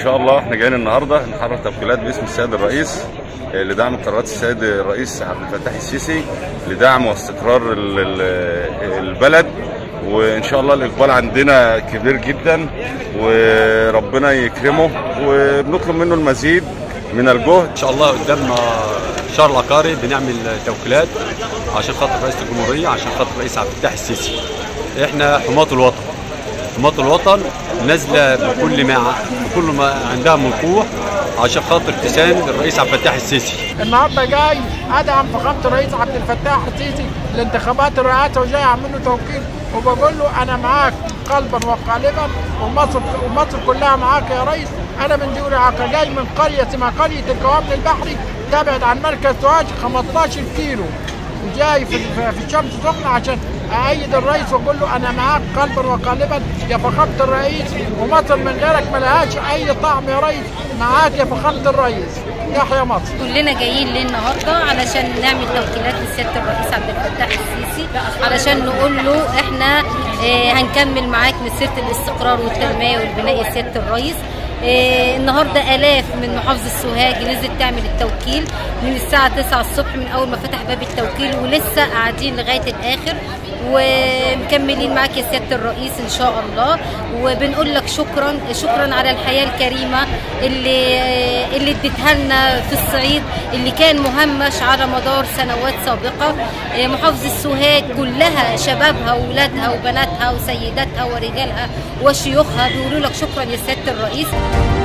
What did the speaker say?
شاء الله احنا جايين النهارده نحرر توكيلات باسم السيد الرئيس آه، لدعم قرارات السيد الرئيس عبد الفتاح السيسي لدعم واستقرار ال- ال- البلد وان شاء الله الاقبال عندنا كبير جدا وربنا يكرمه وبنطلب منه المزيد من الجهد ان شاء الله قدامنا شهر العقاري بنعمل توكيلات عشان خاطر رئيس الجمهوريه عشان خاطر الرئيس عبد الفتاح السيسي احنا حماة الوطن حماة الوطن نازله بكل ما بكل ما عندها من قوه عشان خاطر تساند الرئيس عبد الفتاح السيسي النهارده جاي ادعم فخامه الرئيس عبد الفتاح السيسي لانتخابات الرئاسه وجاي اعمل له توكيل وبقول له انا معاك قلبا وقالبا ومصر ومصر كلها معاك يا ريس انا من دوري عقا جاي من قريه اسمها قريه الكوامن البحري تبعد عن مركز سوهاج 15 كيلو وجاي في في الشمس سخنه عشان اأيد الرئيس واقول له انا معاك قلبا وقالبا يا فخامه الرئيس ومصر من غيرك ملهاش اي طعم يا ريس معاك يا فخامه الرئيس يحيى مصر كلنا جايين ليه النهارده علشان نعمل توكيلات لسياده الرئيس عبد الفتاح السيسي علشان نقول له احنا آه، هنكمل معاك مسيره الاستقرار والتنميه والبناء يا سياده الرئيس آه، النهارده الاف من محافظه سوهاج نزلت تعمل التوكيل من الساعه 9 الصبح من اول ما فتح باب التوكيل ولسه قاعدين لغايه الاخر ومكملين معاك يا سياده الرئيس ان شاء الله وبنقول لك شكرا شكرا على الحياه الكريمه اللي اللي اديتها لنا في الصعيد اللي كان مهمش على مدار سنوات سابقه محافظه سوهاج كلها شبابها واولادها وبناتها وسيداتها ورجالها وشيوخها بيقولوا لك شكرا يا سياده الرئيس